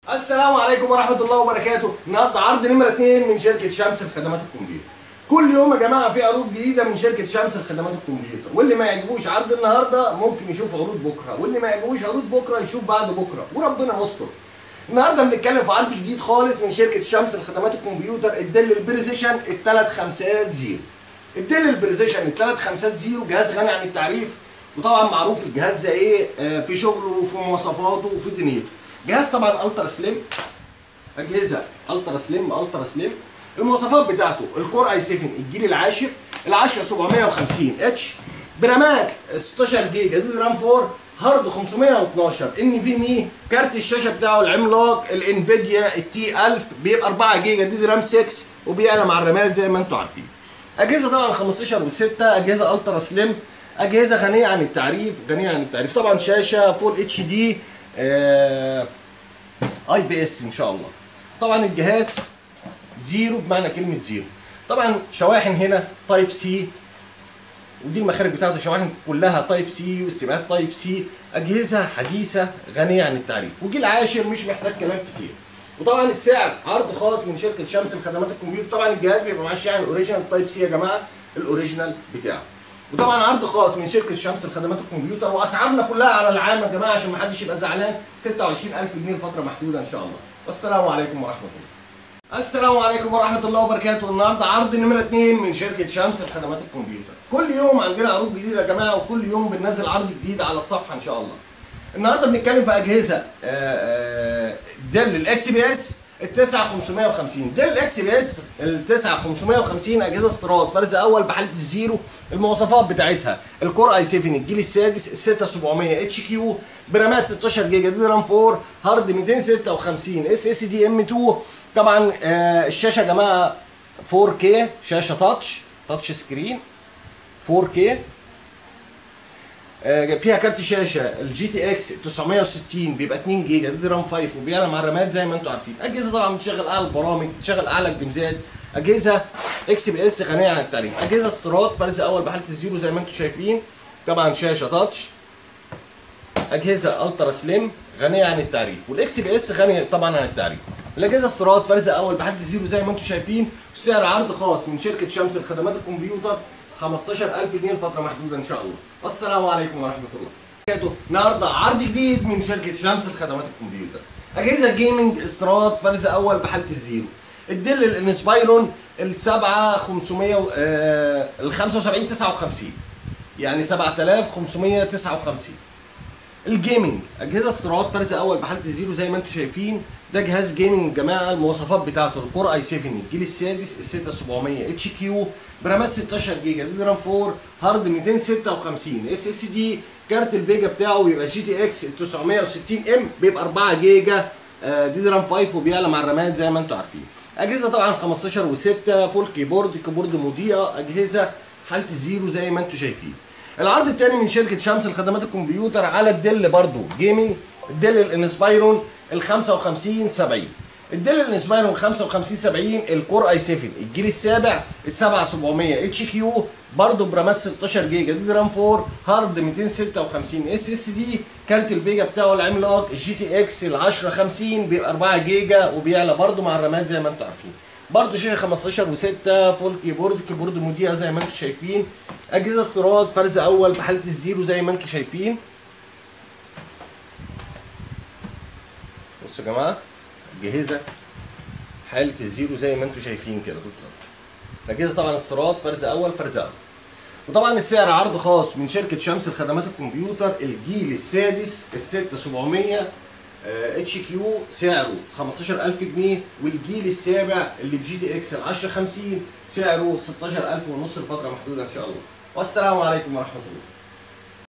السلام عليكم ورحمة الله وبركاته، النهارده عرض نمرة 2 من شركة شمس لخدمات الكمبيوتر. كل يوم يا جماعة في عروض جديدة من شركة شمس لخدمات الكمبيوتر، واللي ما يعجبوش عرض النهارده ممكن يشوف عروض بكرة، واللي ما يعجبوش عروض بكرة يشوف بعد بكرة، وربنا يستر. النهارده بنتكلم في عرض جديد خالص من شركة شمس لخدمات الكمبيوتر الدل البريزيشن الثلاث خمسات زيرو. الدل البريزيشن الثلاث خمسات زيرو جهاز غني عن التعريف وطبعا معروف الجهاز ده ايه آه، في شغله وفي مواصفاته وفي دنيته. جهاز طبعا الترا سليم اجهزه الترا سليم الترا سليم المواصفات بتاعته الكور اي 7 الجيل العاشر العاشر 750 اتش برامات 16 جيجا دي رام 4 هارد 512 ان في مي كارت الشاشه بتاعه العملاق الانفيديا التي 1000 بيبقى 4 جيجا دي رام 6 وبيعلى مع الرامات زي ما انتم عارفين اجهزه طبعا 15 و6 اجهزه الترا سليم اجهزه غنيه عن التعريف غنيه عن التعريف طبعا شاشه فول اتش دي اي بي اس ان شاء الله طبعا الجهاز زيرو بمعنى كلمه زيرو طبعا شواحن هنا تايب سي ودي المخارج بتاعته شواحن كلها تايب سي والسماعات تايب سي اجهزه حديثه غنيه عن التعريف وجيل عاشر مش محتاج كلام كتير وطبعا السعر عرض خاص من شركه شمس لخدمات الكمبيوتر طبعا الجهاز بيبقى معاه الشاحن الاوريجينال تايب سي يا جماعه الاوريجينال بتاعه وطبعا عرض خاص من شركه شمس لخدمات الكمبيوتر واسعارنا كلها على العام يا جماعه عشان ما حدش يبقى زعلان 26000 جنيه لفتره محدوده ان شاء الله والسلام عليكم ورحمه الله السلام عليكم ورحمه الله وبركاته النهارده عرض نمره 2 من شركه شمس لخدمات الكمبيوتر كل يوم عندنا عروض جديده يا جماعه وكل يوم بننزل عرض جديد على الصفحه ان شاء الله النهارده بنتكلم في اجهزه آه، آه، ديل الاكس بي اس ال 9550 ديل الاكس بي اس ال 9550 اجهزه استيراد فرز اول بحاله الزيرو المواصفات بتاعتها الكور اي 7 الجيل السادس ال 6700 اتش كيو برامات 16 جيجا دي رام 4 هارد 256 اس اس دي ام 2 طبعا آه، الشاشه يا جماعه 4K شاشه تاتش تاتش سكرين 4K آه، فيها كارت شاشه الجي تي اكس 960 بيبقى 2 جيجا دي رام 5 وبيعلى مع الرامات زي ما انتم عارفين اجهزه طبعا بتشغل اعلى البرامج بتشغل اعلى الجيمزات اجهزه اكس بي اس غنيه عن التعريف اجهزه استيراد فرز اول بحاله الزيرو زي ما انتم شايفين طبعا شاشه تاتش اجهزه الترا سليم غنيه عن التعريف والاكس بي اس غني طبعا عن التعريف الاجهزه استيراد فرز اول بحاله الزيرو زي ما انتم شايفين سعر عرض خاص من شركه شمس لخدمات الكمبيوتر 15000 جنيه لفتره محدوده ان شاء الله والسلام عليكم ورحمه الله وبركاته النهارده عرض جديد من شركه شمس لخدمات الكمبيوتر اجهزه جيمنج استيراد فرز اول بحاله الزيرو الدل الانسبايرون ال 7500 آه ال 75 59 يعني 7559 الجيمنج اجهزه استيراد فرز اول بحاله الزيرو زي ما انتم شايفين ده جهاز جيمنج يا جماعه المواصفات بتاعته الكور اي 7 الجيل السادس ال 6700 اتش كيو برامات 16 جيجا دي رام 4 هارد 256 اس اس دي كارت الفيجا بتاعه بيبقى جي تي اكس 960 ام بيبقى 4 جيجا آه، دي رام 5 وبيعلى مع الرامات زي ما انتم عارفين اجهزه طبعا 15 و6 فول كيبورد كيبورد مضيئه اجهزه حاله الزيرو زي ما انتم شايفين العرض الثاني من شركه شمس لخدمات الكمبيوتر على الدل برضو جيمنج الدل الانسبايرون ال 55 70 الدل الانسبايرون 55 70 الكور اي 7 الجيل السابع ال 7700 اتش كيو برضه برامات 16 جيجا دي رام 4 هارد 256 اس اس دي كارت الفيجا بتاعه العملاق الجي تي اكس ال 1050 بيبقى 4 جيجا وبيعلى برضه مع الرامات زي ما انتم عارفين برضه شاشه 15 و6 فول كيبورد كيبورد مذيع زي ما انتم شايفين اجهزه استيراد فرز اول بحاله الزيرو زي ما انتم شايفين بصوا يا جماعه اجهزه حاله الزيرو زي ما انتم شايفين كده بالظبط الاجهزه طبعا استيراد فرز اول فرز اول وطبعا السعر عرض خاص من شركه شمس لخدمات الكمبيوتر الجيل السادس ال 6700 اتش كيو سعره 15000 جنيه والجيل السابع اللي بجي دي اكس ال 1050 سعره 16000 ونص لفتره محدوده ان شاء الله والسلام عليكم ورحمه الله